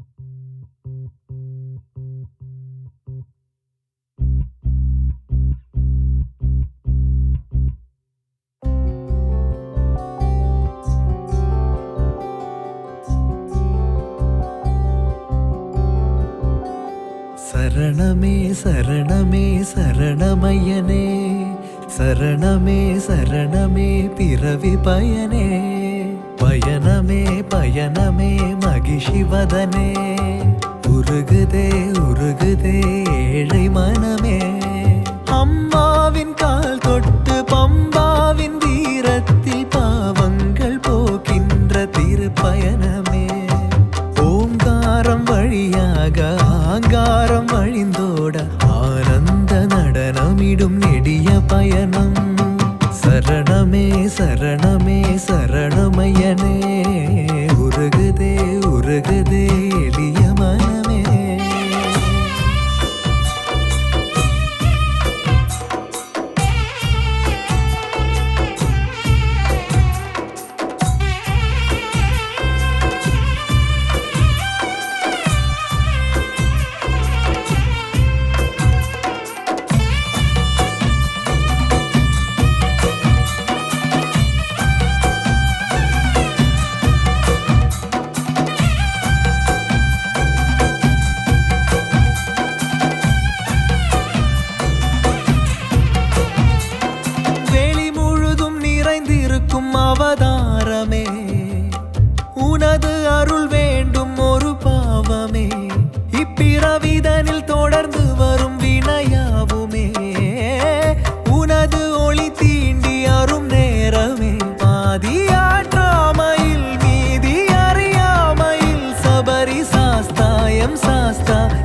சரணமே சரணமே சரணமையனே சரணமே சரணமே பிறவி பயனே பயணமே பயணமே மகிஷிவதனே உருகுதே உருகுதே ஏழை மனமே அம்மாவின் கால் தொட்டு பம்பாவின் தீரத்தில் பாவங்கள் போகின்ற திருப்பயணமே ஓங்காரம் வழியாக ஆங்காரம் வழிந்தோட ஆனந்த நடனமிடும் நெடிய பயணம் சரணமே சரணமே சரணமயனே உருகுதே உருகுதே எளிய மனமே வெளி முழுதும் நிறைந்திருக்கும் அவதாரமே உனது அருள் வேண்டும் ஒரு பாவமே இப்பிறவிதனில் தொடர்ந்து வரும் வினையாவுமே உனது ஒளி தீண்டி அரும் நேரமே பாதியாற்றாமையில் மீதி அறியாமையில் சபரி சாஸ்தாயம் சாஸ்தா